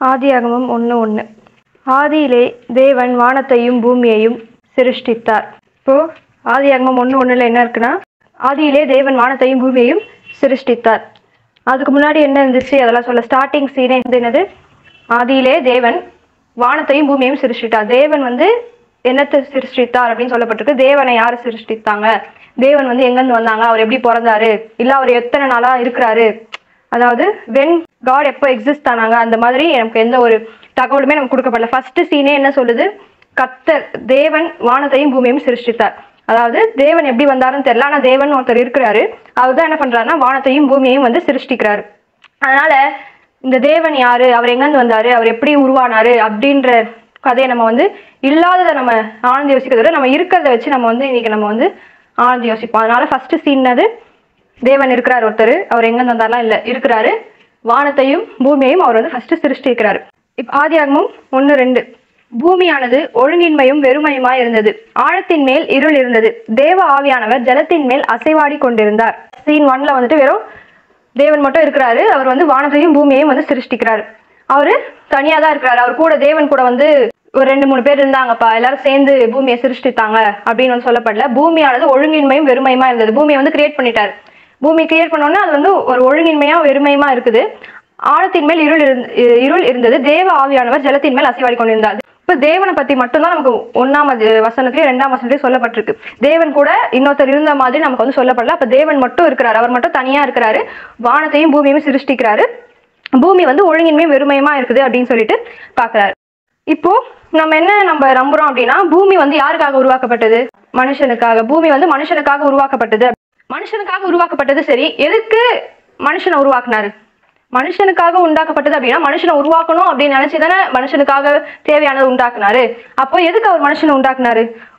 ஆதியாகமம் ஒன்று ஒன்று ஆதியிலே தேவன் வானத்தையும் பூமியையும் சிருஷ்டித்தார் இப்போ ஆதியாகமம் ஒன்று ஒன்றில் என்ன இருக்குன்னா ஆதியிலே தேவன் வானத்தையும் பூமியையும் சிருஷ்டித்தார் அதுக்கு முன்னாடி என்ன இருந்துச்சு அதெல்லாம் சொல்ல ஸ்டார்டிங் சீனே வந்து என்னது ஆதியிலே தேவன் வானத்தையும் பூமியையும் சிருஷ்டித்தார் தேவன் வந்து என்னத்தை சிருஷ்டித்தார் அப்படின்னு சொல்லப்பட்டிருக்கு தேவனை யார் சிருஷ்டித்தாங்க தேவன் வந்து எங்கேருந்து வந்தாங்க அவர் எப்படி பிறந்தாரு இல்ல அவர் எத்தனை நாளா இருக்கிறாரு அதாவது வென் காட் எப்போ எக்ஸிஸ்ட் ஆனாங்க அந்த மாதிரி நமக்கு எந்த ஒரு தகவலுமே நமக்கு கொடுக்கப்படல ஃபர்ஸ்ட் சீனே என்ன சொல்லுது கத்தர் தேவன் வானத்தையும் பூமியையும் சிருஷ்டித்தார் அதாவது தேவன் எப்படி வந்தாருன்னு தெரியல ஆனா தேவன் ஒருத்தர் இருக்கிறாரு அவர் தான் என்ன பண்றாருன்னா வானத்தையும் பூமியையும் வந்து சிருஷ்டிக்கிறாரு அதனால இந்த தேவன் யாரு அவர் எங்கேருந்து வந்தாரு அவர் எப்படி உருவானாரு அப்படின்ற கதையை நம்ம வந்து இல்லாததை நம்ம ஆனந்தி யோசிக்கிறத விட நம்ம இருக்கிறத வச்சு நம்ம வந்து இன்னைக்கு நம்ம வந்து ஆனந்தி யோசிப்போம் அதனால ஃபர்ஸ்ட் சீன்னது தேவன் இருக்கிறார் ஒருத்தர் அவர் எங்க வந்தார்லாம் இல்ல இருக்கிறாரு வானத்தையும் பூமியையும் அவர் வந்து ஃபர்ஸ்ட் சிருஷ்டிக்கிறாரு இப்ப ஆதியாகமும் ஒன்று ரெண்டு பூமியானது ஒழுங்கின்மையும் வெறுமையுமாய் இருந்தது ஆழத்தின் மேல் இருள் இருந்தது தேவ ஆவியானவர் ஜலத்தின் மேல் அசைவாடி கொண்டிருந்தார் சீன் ஒன்ல வந்துட்டு வெறும் தேவன் மட்டும் இருக்கிறாரு அவர் வந்து வானத்தையும் பூமியையும் வந்து சிருஷ்டிக்கிறாரு அவரு தனியா தான் இருக்கிறாரு அவர் கூட தேவன் கூட வந்து ஒரு ரெண்டு மூணு பேர் இருந்தாங்கப்பா எல்லாரும் சேர்ந்து பூமியை சிருஷ்டித்தாங்க அப்படின்னு வந்து சொல்லப்படல பூமியானது ஒழுங்கின்மையும் வெறுமையுமா இருந்தது பூமியை வந்து கிரியேட் பண்ணிட்டாரு பூமி கிரியேட் பண்ணோன்னா அது வந்து ஒரு ஒழுங்கின்மையா வெறுமையுமா இருக்குது ஆழத்தின் மேல் இருள் இருந்த இருள் இருந்தது தேவ ஆவியானவர் ஜலத்தின் மேல் அசைவாடி கொண்டிருந்தார் இப்ப தேவனை பத்தி மட்டும்தான் நமக்கு ஒன்னாமது வசனத்திலயும் ரெண்டாம் வசனத்திலயும் சொல்லப்பட்டிருக்கு தேவன் கூட இன்னொருத்தர் இருந்த மாதிரி நமக்கு வந்து சொல்லப்படல அப்ப தேவன் மட்டும் இருக்கிறாரு அவர் மட்டும் தனியா இருக்கிறாரு வானத்தையும் பூமியையும் சிருஷ்டிக்கிறாரு பூமி வந்து ஒழுங்கின்மையும் வெறுமையுமா இருக்குது அப்படின்னு சொல்லிட்டு பாக்குறாரு இப்போ நம்ம என்ன நம்ம நம்புறோம் அப்படின்னா பூமி வந்து யாருக்காக உருவாக்கப்பட்டது மனுஷனுக்காக பூமி வந்து மனுஷனுக்காக உருவாக்கப்பட்டது மனுஷனுக்காக உருவாக்கப்பட்டது சரி எதுக்கு மனுஷனை உருவாக்குனாரு மனுஷனுக்காக உண்டாக்கப்பட்டது அப்படின்னா மனுஷனை உருவாக்கணும் அப்படின்னு நினைச்சு தானே மனுஷனுக்காக தேவையானது உண்டாக்குனாரு அப்போ எதுக்கு அவர் மனுஷனை உண்டாக்குனாரு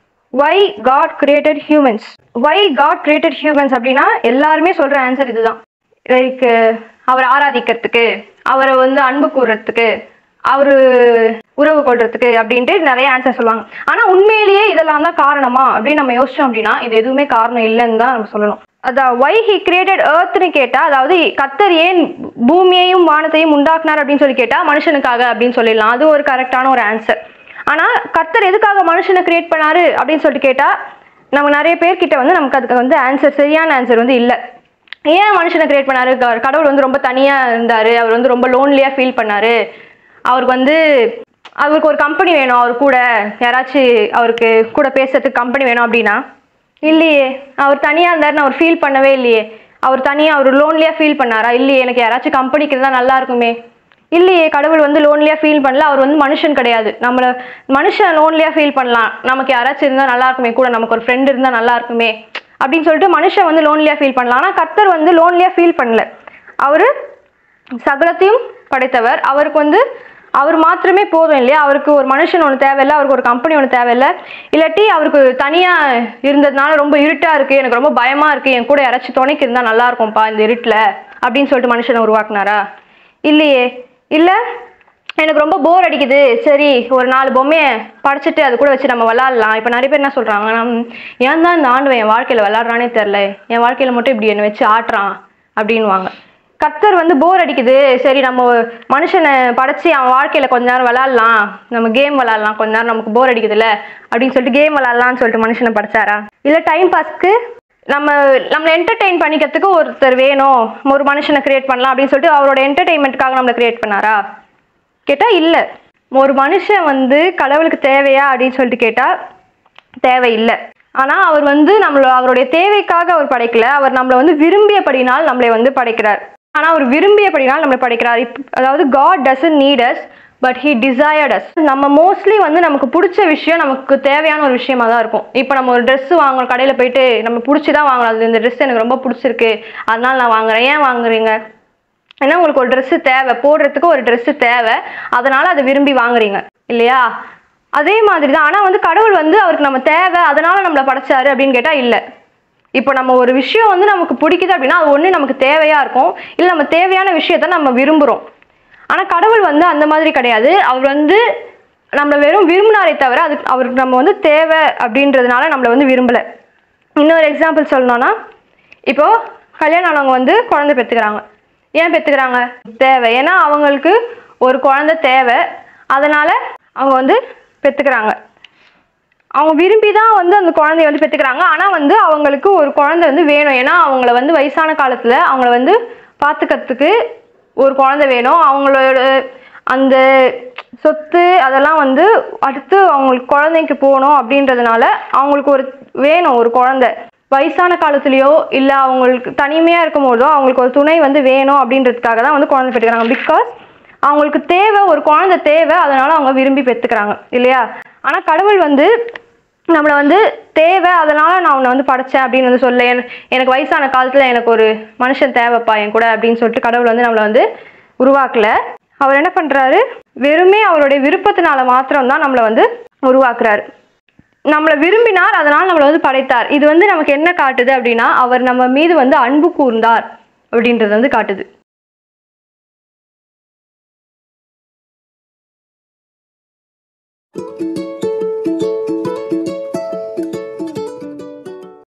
why God created humans why God created humans அப்படின்னா எல்லாருமே சொல்ற ஆன்சர் இதுதான் லைக் அவரை ஆராதிக்கிறதுக்கு அவரை வந்து அன்பு கூறுறதுக்கு அவரு உறவு கொள்றதுக்கு அப்படின்ட்டு நிறைய ஆன்சர் சொல்லுவாங்க ஆனா உண்மையிலேயே இதெல்லாம் தான் காரணமா அப்படின்னு நம்ம யோசிச்சோம் அப்படின்னா இது எதுவுமே காரணம் இல்லைன்னு தான் நம்ம சொல்லணும் அதான் ஒய் ஹி கிரியேட்டட் எர்த்னு கேட்டா அதாவது கத்தர் ஏன் பூமியையும் வானத்தையும் உண்டாக்குனார் அப்படின்னு சொல்லி கேட்டா மனுஷனுக்காக அப்படின்னு சொல்லிடலாம் அது ஒரு கரெக்டான ஒரு ஆன்சர் ஆனா கத்தர் எதுக்காக மனுஷனை கிரியேட் பண்ணாரு அப்படின்னு சொல்லிட்டு கேட்டா நம்ம நிறைய பேர்கிட்ட வந்து நமக்கு அதுக்கு வந்து ஆன்சர் சரியான ஆன்சர் வந்து இல்லை ஏன் மனுஷனை கிரியேட் பண்ணாரு க- கடவுள் வந்து ரொம்ப தனியா இருந்தாரு அவர் வந்து ரொம்ப லோன்லியா ஃபீல் பண்ணாரு அவருக்கு வந்து அவருக்கு ஒரு கம்பெனி வேணும் அவர் கூட யாராச்சும் அவருக்கு கூட பேசுறதுக்கு கம்பெனி வேணும் அப்படின்னா இல்லையே அவர் தனியா இருந்தாருன்னு அவர் ஃபீல் பண்ணவே இல்லையே அவர் தனியா அவர் லோன்லியா ஃபீல் பண்ணாரா இல்லையே எனக்கு யாராச்சும் கம்பெனிக்கு இருந்தா நல்லா இருக்குமே இல்லையே கடவுள் வந்து லோன்லியா ஃபீல் பண்ணல அவர் வந்து மனுஷன் கிடையாது நம்மள மனுஷன் லோன்லியா ஃபீல் பண்ணலாம் நமக்கு யாராச்சும் இருந்தா நல்லா இருக்குமே கூட நமக்கு ஒரு ஃப்ரெண்ட் இருந்தா நல்லா இருக்குமே அப்படின்னு சொல்லிட்டு மனுஷன் வந்து லோன்லியா ஃபீல் பண்ணலாம் ஆனா கர்த்தர் வந்து லோன்லியா ஃபீல் பண்ணல அவரு சகலத்தையும் படைத்தவர் அவருக்கு வந்து அவர் மாத்திரமே போதும் இல்லையா அவருக்கு ஒரு மனுஷன் ஒன்று தேவையில்ல அவருக்கு ஒரு கம்பெனி ஒன்று தேவையில்ல இல்லாட்டி அவருக்கு தனியாக இருந்ததுனால ரொம்ப இருட்டாக இருக்குது எனக்கு ரொம்ப பயமாக இருக்குது என் கூட யாராச்சும் துணைக்கு இருந்தால் நல்லா இருக்கும்ப்பா இந்த இருட்டில் அப்படின்னு சொல்லிட்டு மனுஷனை உருவாக்குனாரா இல்லையே இல்லை எனக்கு ரொம்ப போர் அடிக்குது சரி ஒரு நாலு பொம்மையை படைச்சிட்டு அது கூட வச்சு நம்ம விளாட்லாம் இப்போ நிறைய பேர் என்ன சொல்கிறாங்க நம் ஏன் தான் இந்த ஆண்டு என் வாழ்க்கையில் விளாட்றானே தெரில என் வாழ்க்கையில் மட்டும் இப்படி என்னை வச்சு ஆட்டுறான் அப்படின்வாங்க கர்த்தர் வந்து போர் அடிக்குது சரி நம்ம மனுஷனை படைச்சு அவன் வாழ்க்கையில கொஞ்ச நேரம் விளாட்லாம் நம்ம கேம் விளாட்லாம் கொஞ்ச நேரம் நமக்கு போர் அடிக்குதுல்ல அப்படின்னு சொல்லிட்டு கேம் விளாட்லாம்னு சொல்லிட்டு மனுஷனை படைச்சாரா இல்ல டைம் பாஸ்க்கு நம்ம நம்மளை என்டர்டெயின் பண்ணிக்கிறதுக்கு ஒருத்தர் வேணும் ஒரு மனுஷனை கிரியேட் பண்ணலாம் அப்படின்னு சொல்லிட்டு அவரோட என்டர்டெயின்மெண்ட்டுக்காக நம்மளை கிரியேட் பண்ணாரா கேட்டா இல்ல ஒரு மனுஷன் வந்து கடவுளுக்கு தேவையா அப்படின்னு சொல்லிட்டு கேட்டா தேவையில்லை ஆனா அவர் வந்து நம்மள அவருடைய தேவைக்காக அவர் படைக்கல அவர் நம்மளை வந்து விரும்பியபடினால் நம்மளை வந்து படைக்கிறார் ஆனா அவர் விரும்பியபடினால் நம்மளை படைக்கிறார் இப்- அதாவது God doesn't need us but he desired us நம்ம மோஸ்ட்லி வந்து நமக்கு பிடிச்ச விஷயம் நமக்கு தேவையான ஒரு விஷயமா தான் இருக்கும் இப்போ நம்ம ஒரு Dress வாங்குறோம் கடையில போயிட்டு நம்ம பிடிச்சி தான் வாங்கணும் அது இந்த Dress எனக்கு ரொம்ப பிடிச்சிருக்கு அதனால நான் வாங்குறேன் ஏன் வாங்குறீங்க ஏன்னா உங்களுக்கு ஒரு Dress தேவை போடுறதுக்கு ஒரு Dress தேவை அதனால அதை விரும்பி வாங்குறீங்க இல்லையா அதே மாதிரி தான் ஆனால் வந்து கடவுள் வந்து அவருக்கு நம்ம தேவை அதனால நம்மளை படைச்சாரு அப்படின்னு கேட்டால் இல்லை இப்போ நம்ம ஒரு விஷயம் வந்து நமக்கு பிடிக்குது அப்படின்னா அது ஒன்று நமக்கு தேவையா இருக்கும் இல்லை நம்ம தேவையான விஷயத்த நம்ம விரும்புகிறோம் ஆனால் கடவுள் வந்து அந்த மாதிரி கிடையாது அவர் வந்து நம்மளை வெறும் விரும்பினாரே தவிர அது அவருக்கு நம்ம வந்து தேவை அப்படின்றதுனால நம்மளை வந்து விரும்பலை இன்னொரு எக்ஸாம்பிள் சொல்லணும்னா இப்போ கல்யாணம் ஆனவங்க வந்து குழந்தை பெற்றுக்கிறாங்க ஏன் பெற்றுக்கிறாங்க தேவை ஏன்னா அவங்களுக்கு ஒரு குழந்தை தேவை அதனால அவங்க வந்து பெற்றுக்கிறாங்க அவங்க விரும்பி தான் வந்து அந்த குழந்தைய வந்து பெற்றுக்கிறாங்க ஆனால் வந்து அவங்களுக்கு ஒரு குழந்தை வந்து வேணும் ஏன்னா அவங்கள வந்து வயசான காலத்தில் அவங்கள வந்து பார்த்துக்கிறதுக்கு ஒரு குழந்தை வேணும் அவங்களோட அந்த சொத்து அதெல்லாம் வந்து அடுத்து அவங்களுக்கு குழந்தைக்கு போகணும் அப்படின்றதுனால அவங்களுக்கு ஒரு வேணும் ஒரு குழந்தை வயசான காலத்துலேயோ இல்லை அவங்களுக்கு தனிமையாக இருக்கும் போதோ அவங்களுக்கு ஒரு துணை வந்து வேணும் அப்படின்றதுக்காக தான் வந்து குழந்தை பெற்றுக்கிறாங்க பிகாஸ் அவங்களுக்கு தேவை ஒரு குழந்தை தேவை அதனால அவங்க விரும்பி பெற்றுக்கிறாங்க இல்லையா ஆனால் கடவுள் வந்து நம்மளை வந்து தேவை அதனால நான் உன்னை வந்து படைச்சேன் அப்படின்னு வந்து சொல்ல என- எனக்கு வயசான காலத்தில் எனக்கு ஒரு மனுஷன் தேவைப்பா என் கூட அப்படின்னு சொல்லிட்டு கடவுள் வந்து நம்மளை வந்து உருவாக்கல அவர் என்ன பண்ணுறாரு வெறுமே அவருடைய விருப்பத்தினால மாத்திரம்தான் நம்மளை வந்து உருவாக்குறாரு நம்மளை விரும்பினார் அதனால் நம்மளை வந்து படைத்தார் இது வந்து நமக்கு என்ன காட்டுது அப்படின்னா அவர் நம்ம மீது வந்து அன்பு கூர்ந்தார் அப்படின்றது வந்து காட்டுது thank you